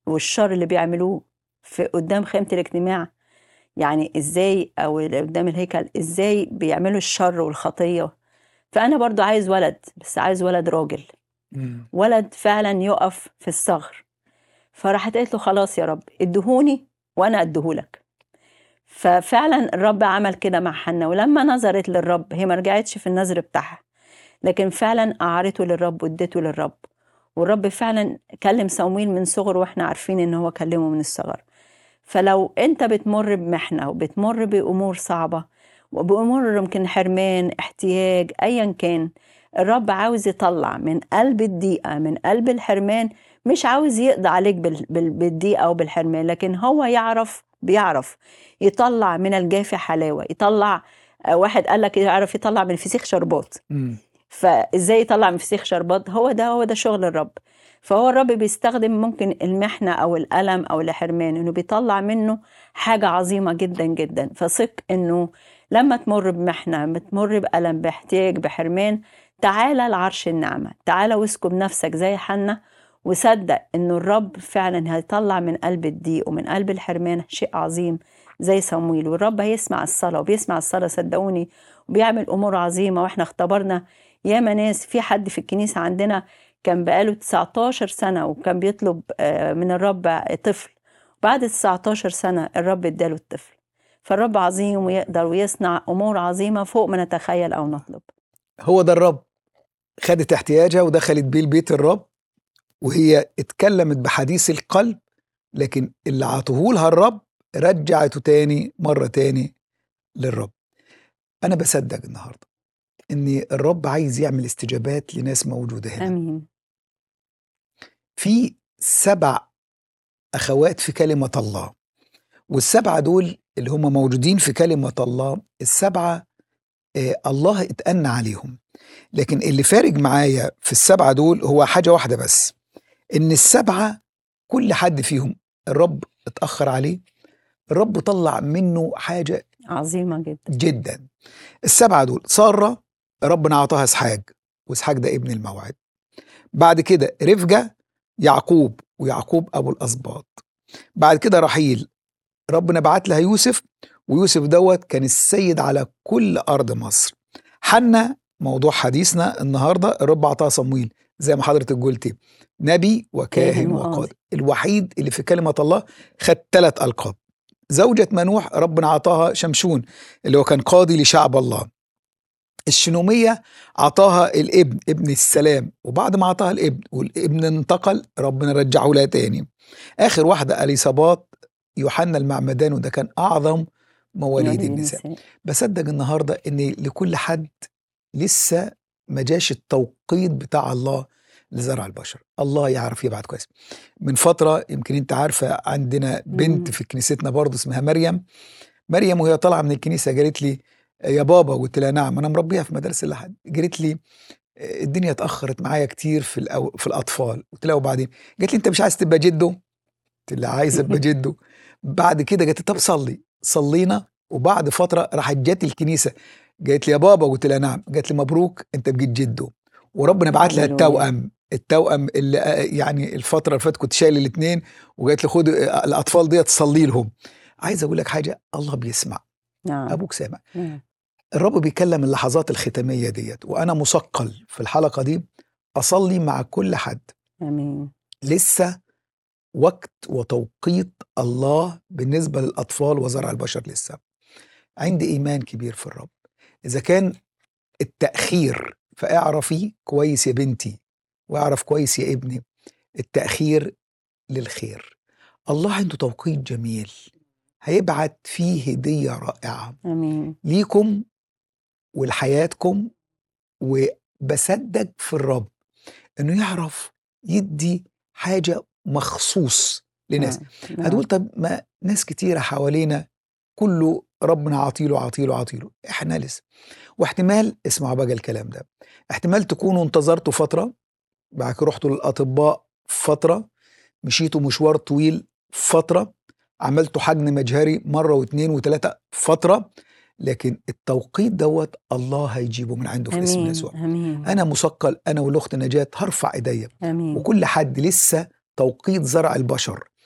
والشر اللي بيعملوه في قدام خيمة الاجتماع يعني ازاي او قدام الهيكل ازاي بيعملوا الشر والخطية فأنا برضو عايز ولد بس عايز ولد راجل مم. ولد فعلا يقف في الثغر فراحت قالت له خلاص يا رب ادهوني وانا اديهولك ففعلا الرب عمل كده مع حنا ولما نظرت للرب هي ما رجعتش في النظر بتاعها لكن فعلا قعرته للرب وادته للرب والرب فعلا كلم صمويل من صغره واحنا عارفين ان هو كلمه من الصغر فلو انت بتمر بمحنه وبتمر بامور صعبه وبامور يمكن حرمان احتياج ايا كان الرب عاوز يطلع من قلب الضيقه من قلب الحرمان مش عاوز يقضي عليك بال- بال- بالضيقه او بالحرمان لكن هو يعرف بيعرف يطلع من الجاف حلاوه يطلع آه، واحد قال لك يعرف يطلع من الفسيخ شربات مم. فازاي يطلع من فسيخ شربات هو ده هو ده شغل الرب فهو الرب بيستخدم ممكن المحنة أو الألم أو الحرمان إنه بيطلع منه حاجة عظيمة جدا جدا فثق إنه لما تمر بمحنة بتمر بألم باحتياج بحرمان تعالى لعرش النعمة تعالى واسكب نفسك زي حنا وصدق إنه الرب فعلا هيطلع من قلب الضيق ومن قلب الحرمان شيء عظيم زي صمويل والرب هيسمع الصلاة وبيسمع الصلاة صدقوني وبيعمل أمور عظيمة وإحنا اختبرنا ياما ناس في حد في الكنيسة عندنا كان بقاله 19 سنة وكان بيطلب آه، من الرب طفل بعد 19 سنة الرب اداله الطفل فالرب عظيم ويقدر ويصنع أمور عظيمة فوق ما نتخيل أو نطلب هو ده الرب خدت احتياجها ودخلت بيه البيت الرب وهي اتكلمت بحديث القلب لكن اللي عطوهولها الرب رجعته تاني مرة تاني للرب أنا بصدق النهاردة إن الرب عايز يعمل استجابات لناس موجودة هنا آمين في سبع أخوات في كلمة الله والسبعة دول اللي هم موجودين في كلمة الله السبعة آه الله اتأنى عليهم لكن اللي فارق معايا في السبعة دول هو حاجة واحدة بس إن السبعة كل حد فيهم الرب اتأخر عليه الرب طلع منه حاجة عظيمة جدا جدا السبعة دول سارة ربنا أعطاها إسحاق وإسحاق ده ابن الموعد بعد كده رفجة يعقوب ويعقوب أبو الأسباط بعد كده رحيل ربنا بعت لها يوسف ويوسف دوت كان السيد على كل أرض مصر حنا موضوع حديثنا النهاردة الرب أعطاها صمويل زي ما حضرتك قلتي نبي وكاهن كاهن وقاضي. وقاضي الوحيد اللي في كلمة الله خد ثلاث ألقاب زوجة منوح ربنا عطاها شمشون اللي هو كان قاضي لشعب الله الشنومية عطاها الابن ابن السلام وبعد ما عطاها الابن والابن انتقل ربنا رجعه لها تاني آخر واحدة أليصابات يوحنا المعمدان وده كان أعظم مواليد النساء بصدق النهاردة إن لكل حد لسه ما جاش التوقيت بتاع الله لزرع البشر الله يعرف يبعت كويس من فترة يمكن انت عارفة عندنا بنت مم. في كنيستنا برضه اسمها مريم مريم وهي طالعة من الكنيسة قالت لي يا بابا قلت لها نعم انا مربيها في مدارس اللحد قالت لي "آه، الدنيا اتاخرت معايا كتير في الأو... في الاطفال قلت لها وبعدين قالت لي انت مش عايز تبقى جده قلت لها عايز ابقى جده بعد كده قالت لي طب صلي صلينا وبعد فتره راحت جت الكنيسه قالت لي يا بابا قلت لها نعم قالت لي مبروك انت بقيت جده وربنا بعت لها هللويا. التوأم التوأم اللي آه، يعني الفتره اللي فاتت كنت شايل الاثنين وقالت لي خد آه، الاطفال ديت صلي لهم عايز اقول لك حاجه الله بيسمع نعم ابوك سامع نعم. الرب بيكلم اللحظات الختامية ديت وأنا مثقل في الحلقة دي أصلي مع كل حد آمين لسه وقت وتوقيت الله بالنسبة للأطفال وزرع البشر لسه عندي إيمان كبير في الرب إذا كان التأخير فاعرفي كويس يا بنتي واعرف كويس يا ابني التأخير للخير الله عنده توقيت جميل هيبعت فيه هدية رائعة آمين ليكم ولحياتكم وبصدق في الرب انه يعرف يدي حاجه مخصوص لناس نعم. هتقول طب ما ناس كتيره حوالينا كله ربنا عطيله عطيله عطيله احنا لسه واحتمال اسمعوا بقى الكلام ده احتمال تكونوا انتظرتوا فتره بعد كده رحتوا للاطباء فتره مشيتوا مشوار طويل فتره عملتوا حجم مجهري مره واثنين وثلاثه فتره لكن التوقيت دوت الله هيجيبه من عنده في اسم آمين يسوع آمين انا مثقل انا والاخت نجاة هرفع ايديا آمين وكل حد لسه توقيت زرع البشر